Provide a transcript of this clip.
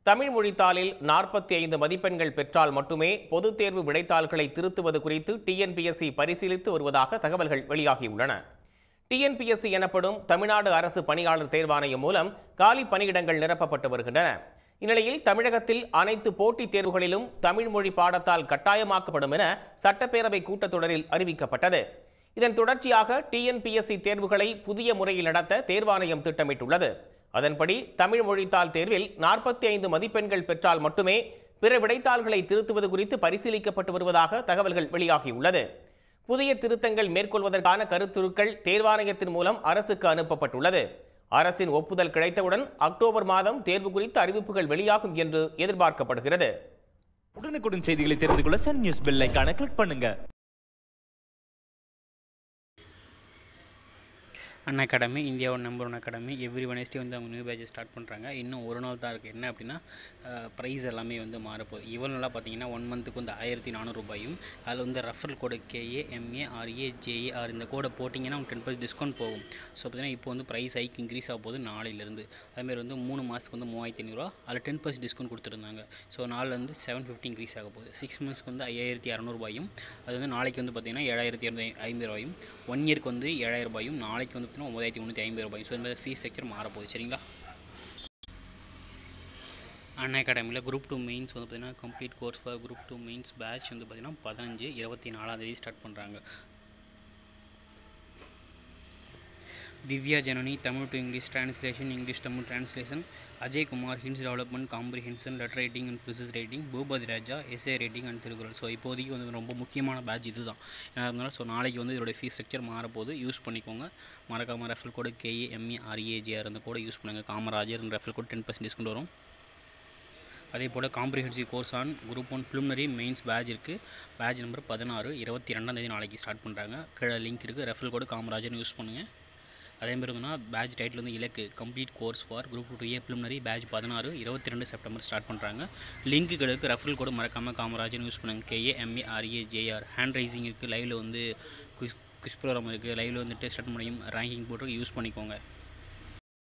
தமிழ் மொழித்தாளில் நாற்பத்தி ஐந்து மதிப்பெண்கள் பெற்றால் மட்டுமே பொதுத் தேர்வு விடைத்தாள்களை திருத்துவது குறித்து டிஎன்பிஎஸ்சி பரிசீலித்து வருவதாக தகவல்கள் வெளியாகியுள்ளன டிஎன்பிஎஸ்சி எனப்படும் தமிழ்நாடு அரசு பணியாளர் தேர்வாணையம் மூலம் காலி பணியிடங்கள் நிரப்பப்பட்டு வருகின்றன இந்நிலையில் தமிழகத்தில் அனைத்து போட்டித் தேர்வுகளிலும் தமிழ் மொழி பாடத்தால் கட்டாயமாக்கப்படும் என சட்டப்பேரவை கூட்டத்தொடரில் அறிவிக்கப்பட்டது இதன் தொடர்ச்சியாக டிஎன்பிஎஸ்சி தேர்வுகளை புதிய முறையில் நடத்த தேர்வாணையம் திட்டமிட்டுள்ளது அதன்படி தமிழ் மொழித்தாள் தேர்வில் நாற்பத்தி ஐந்து மதிப்பெண்கள் பெற்றால் மட்டுமே பிற விடைத்தாள்களை திருத்துவது குறித்து பரிசீலிக்கப்பட்டு வருவதாக தகவல்கள் வெளியாகியுள்ளது புதிய திருத்தங்கள் மேற்கொள்வதற்கான கருத்துருக்கள் தேர்வாணையத்தின் மூலம் அரசுக்கு அனுப்பப்பட்டுள்ளது அரசின் ஒப்புதல் கிடைத்தவுடன் அக்டோபர் மாதம் தேர்வு குறித்த அறிவிப்புகள் வெளியாகும் என்று எதிர்பார்க்கப்படுகிறது உடனுக்குடன் செய்திகளை தெரிந்து கொள்ள சன் நியூஸ் பெல் ஐகானை கிளிக் பண்ணுங்க அன் அகாடமி இந்தியாவோட number one academy every Wednesday வந்து அவங்க நியூ பேட்ச் ஸ்டார்ட் பண்ணுறாங்க இன்னும் ஒரு நாள் தான் இருக்குது என்ன அப்படின்னா ப்ரைஸ் எல்லாமே வந்து மாறப்போகுது இவனெல்லாம் பார்த்தீங்கன்னா ஒன் மந்த்துக்கு வந்து ஆயிரத்தி நானூறுபாயும் அதில் வந்து referral code K A M A R A J A R இந்த கோடை போட்டிங்கன்னா உங்களுக்கு டென் பர்சன்ட் டிஸ்கவுண்ட் போகும் ஸோ பார்த்தீங்கன்னா இப்போ வந்து ப்ரைஸ் ஹைக் இன்க்ரீஸ் ஆக போகுது நாளையிலேருந்து அதுமாதிரி வந்து மூணு மாதத்துக்கு வந்து மூவாயிரத்தி ஐநூறுரூவா அதில் டென் பர்சன்ட் டிஸ்கவுண்ட் கொடுத்துருந்தாங்க ஸோ நாளில் வந்து செவன் ஃபிஃப்டி இன்க்ரீஸ் ஆக போகுது சிக்ஸ் மந்த்ஸ்க்கு வந்து ஐயாயிரத்தி இரநூறுபாயும் அது வந்து நாளைக்கு வந்து பார்த்தீங்கன்னா ஏழாயிரத்தி இரநூத்தி ஐம்பது ரூபாயும் ஒன் இயர்க்கு வந்து ஏழாயிரம் ரூபாயும் நாளைக்கு வந்து பார்த்தீங்கன்னா ஒம்பதாயிரத்தி முந்நூற்றி ஐம்பது ரூபாயும் ஸோ இந்த மாதிரி ஃபீஸ் ஸ்ட்ரக்சர் மாறப்போகுது சரிங்களா அன் அகாடமியில் குரூப் டூ மெயின்ஸ் வந்து பார்த்திங்கன்னா complete course for group two mains batch வந்து பார்த்திங்கன்னா பதினஞ்சு இருபத்தி நாலாந்தேதி ஸ்டார்ட் பண்ணுறாங்க Divya Janani Tamil to English translation English Tamil translation Ajay Kumar hints development comprehension letter writing and precis writing Boopathi Raja essay writing and Thirukkural so இப்போதைக்கு வந்து ரொம்ப முக்கியமான பேட்ச் இது தான் ஏன்னா இருந்தாலும் ஸோ நாளைக்கு வந்து இதோட ஃபீஸ் ஸ்ட்ரக்சர் மாறப்போகுது யூஸ் பண்ணிக்கோங்க மறக்காமல் referral code K A M E R A G R அந்த கூட யூஸ் பண்ணுங்கள் Kamarajar referral code ten percent discount வரும் அதே போல் comprehensive course on group one preliminary mains batch இருக்குது பேட்ச் நம்பர் பதினாறு இருபத்தி ரெண்டாம் தேதி நாளைக்கு ஸ்டார்ட் பண்ணுறாங்க கீழே லிங்க் இருக்குது ரெஃபல் கோடு காமராஜர்னு யூஸ் பண்ணுங்கள் அதே மாதிரி இருந்தோம்னா பேட்ச் டைட்டில் வந்து இலக்கு complete course for group two A preliminary batch பதினாறு இருபத்தி ரெண்டு செப்டம்பர் ஸ்டார்ட் பண்ணுறாங்க லிங்க்கு கிடைக்கு ரெஃபரல் கோடு மறக்காமல் காமராஜர்னு யூஸ் பண்ணுங்கள் K A M A R A J R hand raising இருக்குது லைவில் வந்து குவிஸ் குவிஸ் ப்ரோக்ராம் இருக்குது லைவில் வந்துட்டு ஸ்டார்ட் பண்ணியும் ரேங்கிங் போட்டு யூஸ் பண்ணிக்கோங்க